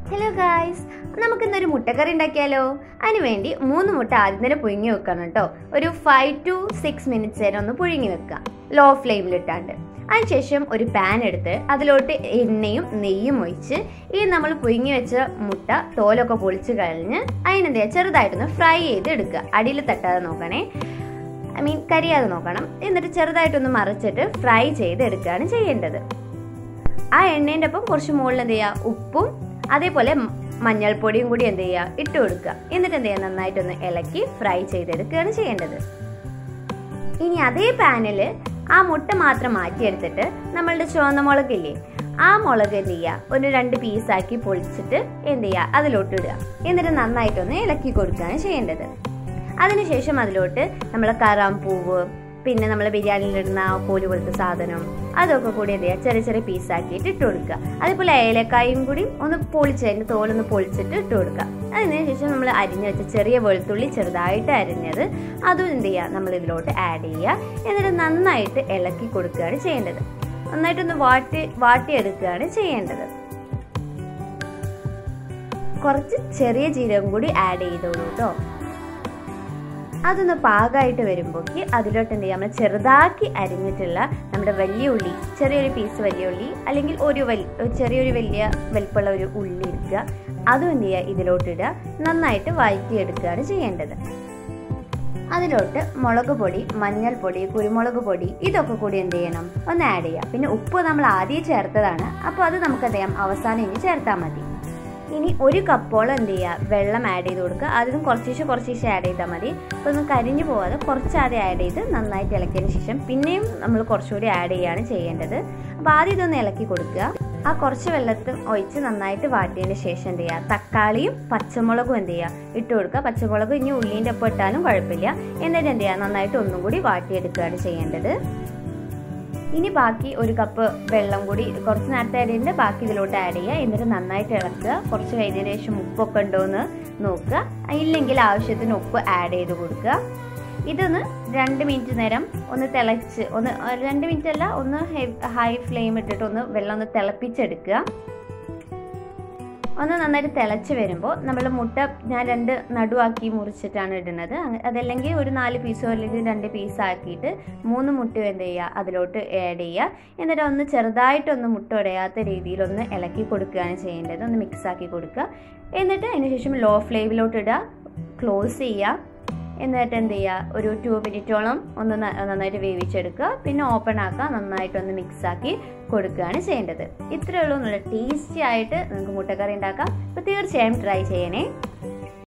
hello guys നമുക്കിന്നൊരു മുട്ടക്കറി ഉണ്ടാക്കിയാലോ അതിന് വേണ്ടി മൂന്ന് മുട്ട ആദ്യം തന്നെ പുഴുങ്ങി വെക്കണം കേട്ടോ ഒരു ഫൈവ് ടു സിക്സ് മിനിറ്റ്സ് വരെ ഒന്ന് പുഴുങ്ങി വെക്കുക ലോ ഫ്ലെയിമിലിട്ടാണ്ട് അതിനുശേഷം ഒരു പാൻ എടുത്ത് അതിലോട്ട് എണ്ണയും നെയ്യും ഒഴിച്ച് ഈ നമ്മൾ പുഴുങ്ങി വെച്ച മുട്ട തോലൊക്കെ പൊളിച്ച് കഴിഞ്ഞ് അതിനെന്താ ചെറുതായിട്ടൊന്ന് ഫ്രൈ ചെയ്ത് എടുക്കുക അടിയിൽ തട്ടാതെ നോക്കണേ ഐ മീൻ കരിയാതെ നോക്കണം എന്നിട്ട് ചെറുതായിട്ടൊന്ന് മറിച്ചിട്ട് ഫ്രൈ ചെയ്ത് എടുക്കുകയാണ് ചെയ്യേണ്ടത് ആ എണ്ണേൻ്റെ ഒപ്പം കുറച്ച് മുകളിൽ എന്ത് ചെയ്യുക ഉപ്പും അതേപോലെ മ- മഞ്ഞൾപ്പൊടിയും കൂടി എന്ത് ചെയ്യുക ഇട്ട് കൊടുക്കുക എന്നിട്ട് എന്ത് ചെയ്യുക നന്നായിട്ടൊന്ന് ഇളക്കി ഫ്രൈ ചെയ്തെടുക്കുകയാണ് ചെയ്യേണ്ടത് ഇനി അതേ പാനിൽ ആ മുട്ട മാത്രം മാറ്റിയെടുത്തിട്ട് നമ്മളുടെ ചുവന്ന മുളകില്ലേ ആ മുളക് എന്ത് ചെയ്യുക ഒരു രണ്ട് പീസാക്കി പൊളിച്ചിട്ട് എന്ത് ചെയ്യുക അതിലോട്ട് ഇടുക എന്നിട്ട് നന്നായിട്ടൊന്ന് ഇളക്കി കൊടുക്കുകയാണ് ചെയ്യേണ്ടത് അതിനുശേഷം അതിലോട്ട് നമ്മൾ കറാമ്പൂവ് പിന്നെ നമ്മൾ ബിരിയാണിയിലിടുന്ന ആ കോല് പോലത്തെ സാധനം അതൊക്കെ കൂടി എന്ത് ചെയ്യുക ചെറിയ ചെറിയ പീസാക്കിയിട്ട് ഇട്ട് കൊടുക്കുക അതേപോലെ ഏലക്കായും കൂടി ഒന്ന് പൊളിച്ച് അതിൻ്റെ തോലൊന്ന് പൊളിച്ചിട്ട് ഇട്ട് കൊടുക്കുക അതിനുശേഷം നമ്മൾ അരിഞ്ഞ് വെച്ച ചെറിയ വെളുത്തുള്ളി ചെറുതായിട്ട് അരിഞ്ഞത് അതും എന്ത് ചെയ്യുക നമ്മൾ ഇതിലോട്ട് ആഡ് ചെയ്യുക എന്നിട്ട് നന്നായിട്ട് ഇളക്കി കൊടുക്കുകയാണ് ചെയ്യേണ്ടത് നന്നായിട്ടൊന്ന് വാട്ടി വാട്ടിയെടുക്കുകയാണ് ചെയ്യേണ്ടത് കുറച്ച് ചെറിയ ജീരകം കൂടി ആഡ് ചെയ്തോളൂ കേട്ടോ അതൊന്ന് പാകമായിട്ട് വരുമ്പോഴേക്ക് അതിലോട്ട് എന്ത് ചെയ്യാം നമ്മൾ ചെറുതാക്കി അരിഞ്ഞിട്ടുള്ള നമ്മുടെ വലിയ ഉള്ളി ചെറിയൊരു പീസ് വലിയ ഉള്ളി അല്ലെങ്കിൽ ഒരു വലി ഒരു ചെറിയൊരു വലിയ വലിപ്പമുള്ള ഒരു ഉള്ളി എടുക്കുക അതും എന്ത് ചെയ്യുക ഇതിലോട്ട് ഇടുക നന്നായിട്ട് വഴറ്റിയെടുക്കുകയാണ് ചെയ്യേണ്ടത് അതിലോട്ട് മുളക് പൊടി മഞ്ഞൾപ്പൊടി കുരുമുളക് പൊടി ഇതൊക്കെ കൂടി എന്ത് ചെയ്യണം ഒന്ന് ആഡ് ചെയ്യുക പിന്നെ ഉപ്പ് നമ്മൾ ആദ്യം ചേർത്തതാണ് അപ്പോൾ അത് നമുക്ക് എന്ത് ചെയ്യാം അവസാനം ഇനി ചേർത്താൽ മതി ഇനി ഒരു കപ്പോളം എന്ത് ചെയ്യുക വെള്ളം ആഡ് ചെയ്ത് കൊടുക്കുക അതിനും കുറച്ചീശെ കുറച്ചീശെ ആഡ് ചെയ്താൽ മതി അപ്പോൾ ഒന്ന് കരിഞ്ഞു പോവാതെ കുറച്ച് ആദ്യം ആഡ് ചെയ്ത് നന്നായിട്ട് ഇളക്കിയതിന് ശേഷം പിന്നെയും നമ്മൾ കുറച്ചുകൂടി ആഡ് ചെയ്യുകയാണ് ചെയ്യേണ്ടത് അപ്പോൾ ആദ്യം ഇതൊന്ന് ഇളക്കി കൊടുക്കുക ആ കുറച്ച് വെള്ളത്തിൽ ഒഴിച്ച് നന്നായിട്ട് വാട്ടിയതിന് ശേഷം എന്ത് ചെയ്യുക തക്കാളിയും പച്ചമുളകും എന്ത് ചെയ്യുക ഇട്ട് കൊടുക്കുക പച്ചമുളക് ഇനി ഉള്ളീൻ്റെ ഒപ്പം ഇട്ടാലും കുഴപ്പമില്ല എന്നിട്ട് എന്ത് ചെയ്യുക നന്നായിട്ട് ഒന്നും കൂടി വാട്ടിയെടുക്കുകയാണ് ചെയ്യേണ്ടത് ഇനി ബാക്കി ഒരു കപ്പ് വെള്ളം കൂടി കുറച്ച് നേരത്തെ ആഡ് ചെയ്തിട്ട് ബാക്കി ഇതിലോട്ട് ആഡ് ചെയ്യുക എന്നിട്ട് നന്നായിട്ട് ഇളക്കുക കുറച്ച് കഴിഞ്ഞതിന് ശേഷം ഉപ്പൊക്കെ ഉണ്ടോ എന്ന് നോക്കുക ഇല്ലെങ്കിൽ ആവശ്യത്തിന് ഉപ്പ് ആഡ് ചെയ്ത് കൊടുക്കുക ഇതൊന്ന് രണ്ട് മിനിറ്റ് നേരം ഒന്ന് തിളച്ച് ഒന്ന് രണ്ട് മിനിറ്റ് അല്ല ഒന്ന് ഹൈ ഫ്ലെയിം ഇട്ടിട്ട് ഒന്ന് വെള്ളം ഒന്ന് തിളപ്പിച്ചെടുക്കുക ഒന്ന് നന്നായിട്ട് തിളച്ച് വരുമ്പോൾ നമ്മൾ മുട്ട ഞാൻ രണ്ട് നടുവാക്കി മുറിച്ചിട്ടാണ് ഇടുന്നത് അങ്ങ- അതല്ലെങ്കിൽ ഒരു നാല് പീസോ അല്ലെങ്കിൽ രണ്ട് പീസ് ആക്കിയിട്ട് മൂന്ന് മുട്ട എന്ത് ചെയ്യുക അതിലോട്ട് ആഡ് ചെയ്യുക എന്നിട്ട് ഒന്ന് ചെറുതായിട്ടൊന്ന് മുട്ട ഉടയാത്ത രീതിയിൽ ഒന്ന് ഇളക്കി കൊടുക്കുകയാണ് ചെയ്യേണ്ടത് ഒന്ന് മിക്സ് ആക്കി കൊടുക്കുക എന്നിട്ട് അതിന് ശേഷം ലോ ഫ്ലെയിമിലോട്ട് ഇടുക ക്ലോസ് ചെയ്യുക എന്നിട്ട് എന്ത് ചെയ്യുക ഒരു ടു മിനിറ്റോളം ഒന്ന് ന- നന്നായിട്ട് വേവിച്ചെടുക്കുക പിന്നെ ഓപ്പൺ ആക്കുക നന്നായിട്ടൊന്ന് മിക്സ് ആക്കി കൊടുക്കുകയാണ് ചെയ്യേണ്ടത് ഇത്രയേ ഉള്ളൂ നല്ല ടേസ്റ്റി ആയിട്ട് നിങ്ങൾക്ക് മുട്ടക്കറി ഉണ്ടാക്കാം അപ്പോൾ തീർച്ചയായും ട്രൈ ചെയ്യണേ